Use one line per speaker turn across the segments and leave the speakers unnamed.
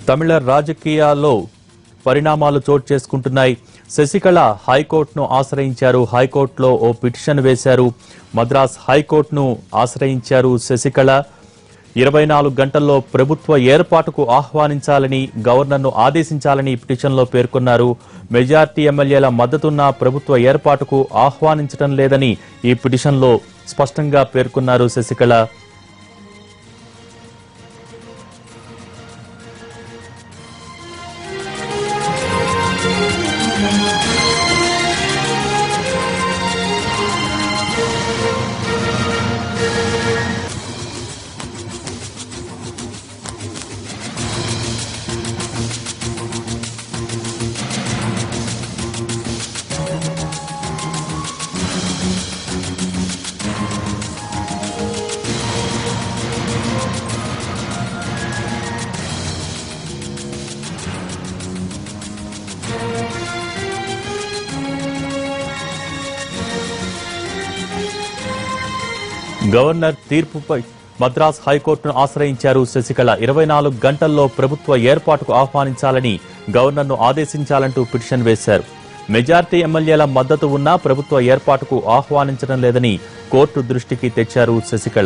తమిళ రాజకీయాల్లో పరిణామాలు చోటు చేసుకుంటున్నాయి శశికళ హైకోర్టును ఆశ్రయించారు హైకోర్టులో ఓ పిటిషన్ వేశారు మద్రాస్ హైకోర్టును ఆశ్రయించారు శశికళ ఇరవై నాలుగు గంటల్లో ప్రభుత్వ ఏర్పాటుకు ఆహ్వానించాలని గవర్నర్ను ఆదేశించాలని పిటిషన్లో పేర్కొన్నారు మెజార్టీ ఎమ్మెల్యేల మద్దతున్న ప్రభుత్వ ఏర్పాటుకు ఆహ్వానించడం లేదని ఈ పిటిషన్లో స్పష్టంగా పేర్కొన్నారు శశికళ గవర్నర్ తీర్పుపై మద్రాస్ హైకోర్టును ఆశ్రయించారు శశికళ ఇరవై నాలుగు గంటల్లో ప్రభుత్వ ఏర్పాటుకు ఆహ్వానించాలని గవర్నర్ను ఆదేశించాలంటూ పిటిషన్ వేశారు మెజార్టీ ఎమ్మెల్యేల మద్దతు ఉన్నా ప్రభుత్వ ఏర్పాటుకు ఆహ్వానించడం లేదని కోర్టు దృష్టికి తెచ్చారు శశికళ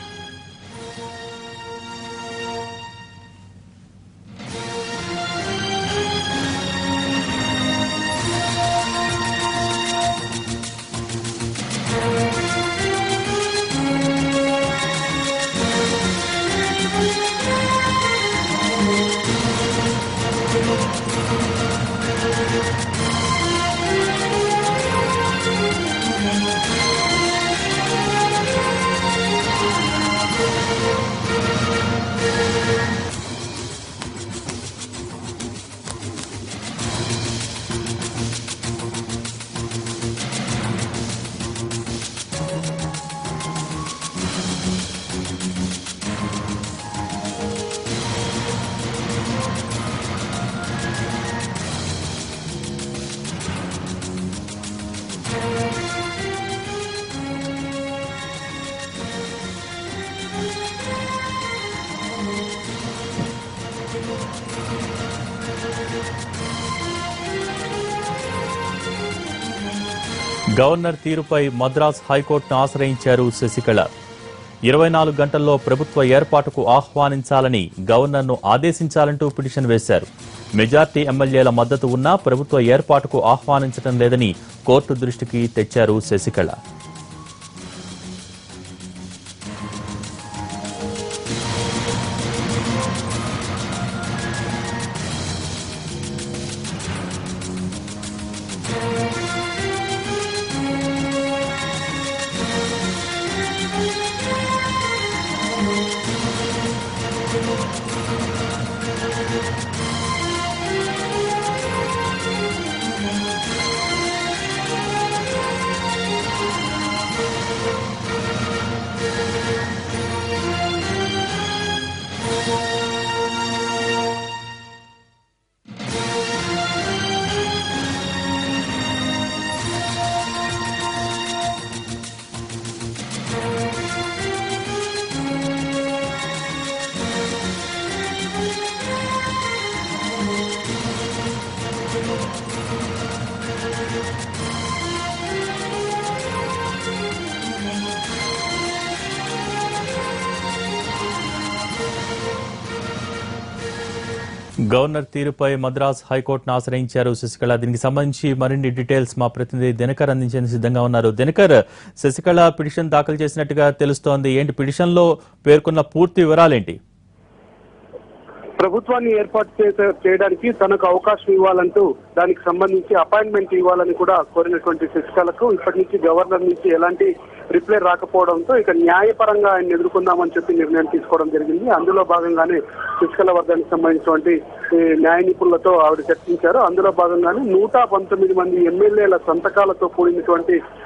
గవర్నర్ తీరుపై మద్రాస్ హైకోర్టును ఆశ్రయించారు శశికళ ఇరవై నాలుగు గంటల్లో ప్రభుత్వ ఏర్పాటుకు ఆహ్వానించాలని గవర్నర్ను ఆదేశించాలంటూ పిటిషన్ వేశారు మెజార్టీ ఎమ్మెల్యేల మద్దతు ఉన్నా ప్రభుత్వ ఏర్పాటుకు ఆహ్వానించడం లేదని కోర్టు దృష్టికి తెచ్చారు శశికళ గవర్నర్ తీరుపై మద్రాస్ హైకోర్టును ఆశ్రయించారు శశికళ దీనికి సంబంధించి మరిన్ని డీటెయిల్స్ మా ప్రతినిధి దినకర్ అందించేందుకు సిద్ధంగా ఉన్నారు దినకర్ శశికళ పిటిషన్ దాఖలు చేసినట్టుగా తెలుస్తోంది ఏంటి పిటిషన్ లో పేర్కొన్న పూర్తి వివరాలేంటి
ప్రభుత్వాన్ని ఏర్పాటు చేసే- చేయడానికి తనకు అవకాశం ఇవ్వాలంటూ దానికి సంబంధించి అపాయింట్మెంట్ ఇవ్వాలని కూడా కోరినటువంటి శశికళకు ఇప్పటి నుంచి గవర్నర్ నుంచి ఎలాంటి రిప్లై రాకపోవడంతో ఇక న్యాయపరంగా ఆయన ఎదుర్కొందామని చెప్పి నిర్ణయం తీసుకోవడం జరిగింది అందులో భాగంగానే శశికళ వర్గానికి సంబంధించినటువంటి ఈ, న్యాయ నిపుణులతో ఆవిడ చర్చించారు అందులో భాగంగానే నూట పంతొమ్మిది మంది ఎమ్మెల్యేల సంతకాలతో కూడినటువంటి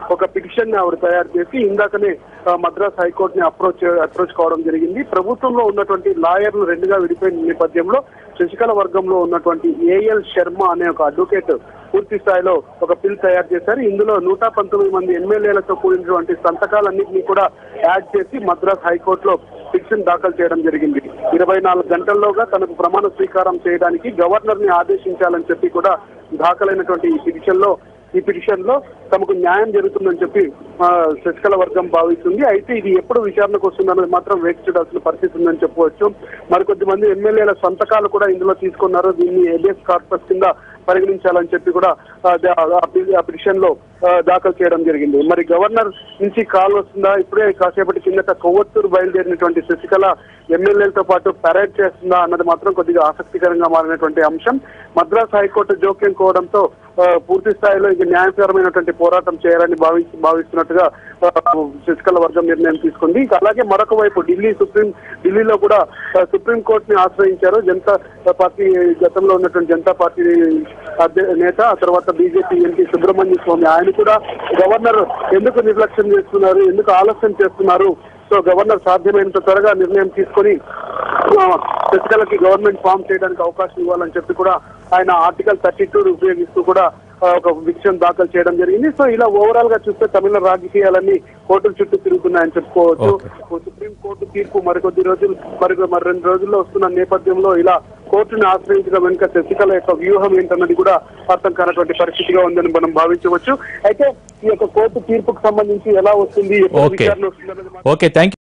ఒక పిటిషన్ ని ఆవిడ తయారు చేసి ఇందాకనే ఆ, మద్రాస్ హైకోర్టు ని అప్రోచ్ అప్రోచ్ కావడం జరిగింది ప్రభుత్వంలో ఉన్నటువంటి లాయర్లు రెండుగా విడిపోయిన నేపథ్యంలో శశికళ వర్గంలో ఉన్నటువంటి ఏఎల్ శర్మ అనే ఒక అడ్వకేట్ పూర్తి స్థాయిలో ఒక బిల్ తయారు చేశారు ఇందులో నూట పంతొమ్మిది మంది ఎమ్మెల్యేలతో కూడినటువంటి సంతకాలన్నింటినీ కూడా యాడ్ చేసి మద్రాస్ హైకోర్టులో పిటిషన్ దాఖలు చేయడం జరిగింది ఇరవై నాలుగు గంటల్లోగా తనకు ప్రమాణ స్వీకారం చేయడానికి గవర్నర్ ని ఆదేశించాలని చెప్పి కూడా దాఖలైనటువంటి ఈ పిటిషన్ లో ఈ పిటిషన్ లో తమకు న్యాయం జరుగుతుందని చెప్పి ఆ, శశికళ వర్గం భావిస్తుంది అయితే ఇది ఎప్పుడు విచారణకు వస్తుందన్నది మాత్రం వేచి చూడాల్సిన పరిస్థితి ఉందని చెప్పవచ్చు మరికొద్ది మంది ఎమ్మెల్యేల సంతకాలు కూడా ఇందులో తీసుకున్నారు దీన్ని ఏబిఎస్ కార్పస్ కింద పరిగణించాలని చెప్పి కూడా ఆ, దా- ఆ పి- ఆ పిటిషన్ లో ఆ, దాఖలు చేయడం జరిగింది మరి గవర్నర్ నుంచి కాల్ వస్తుందా ఇప్పుడే కాసేపటి కిందట కొవ్వొత్తూరు బయలుదేరినటువంటి శశికళ ఎమ్మెల్యేలతో పాటు పరేడ్ చేస్తుందా అన్నది మాత్రం కొద్దిగా ఆసక్తికరంగా మారినటువంటి అంశం మద్రాస్ హైకోర్టు జోక్యం కోవడంతో ఆ, పూర్తి స్థాయిలో ఇక న్యాయపరమైనటువంటి పోరాటం చేయాలని భావించి భావిస్తున్నట్టుగా ఆ, శశికళ వర్గం నిర్ణయం తీసుకుంది ఇంకా అలాగే మరొక వైపు ఢిల్లీ సుప్రీం ఢిల్లీలో కూడా ఆ, సుప్రీం కోర్టుని ఆశ్రయించారు జనతా పార్టీ గతంలో ఉన్నటువంటి జనతా పార్టీ అధ్య- నేత ఆ తర్వాత బీజేపీ ఎంపీ సుబ్రహ్మణ్య స్వామి ఆయన కూడా గవర్నర్ ఎందుకు నిర్లక్ష్యం చేస్తున్నారు ఎందుకు ఆలస్యం చేస్తున్నారు సో గవర్నర్ సాధ్యమైనంత త్వరగా నిర్ణయం తీసుకొని ఆ, శశికళకి గవర్నమెంట్ ఫామ్ చేయడానికి అవకాశం ఇవ్వాలని చెప్పి కూడా ఆయన ఆర్టికల్ థర్టీ టూ ఉపయోగిస్తూ కూడా ఆ, ఒక విషయం దాఖలు చేయడం జరిగింది సో ఇలా ఓవరాల్ గా చూస్తే తమిళ రాజకీయాలన్నీ కోర్టుల చుట్టూ తిరుగుతున్నాయని చెప్పుకోవచ్చు సుప్రీం కోర్టు తీర్పు మరికొద్ది రోజులు మరి మరి రెండు రోజుల్లో వస్తున్న నేపథ్యంలో ఇలా కోర్టుని ఆశ్రయించడం వెనుక శశికళ యొక్క వ్యూహం ఏంటన్నది కూడా అర్థం కానటువంటి పరిస్థితిగా ఉందని మనం భావించవచ్చు అయితే ఈ యొక్క కోర్టు తీర్పుకు సంబంధించి ఎలా వస్తుంది ఎప్పుడు
ఓకే
విచారణ వస్తుంది అన్నది మాత్రం
ఓకే థ్యాంక్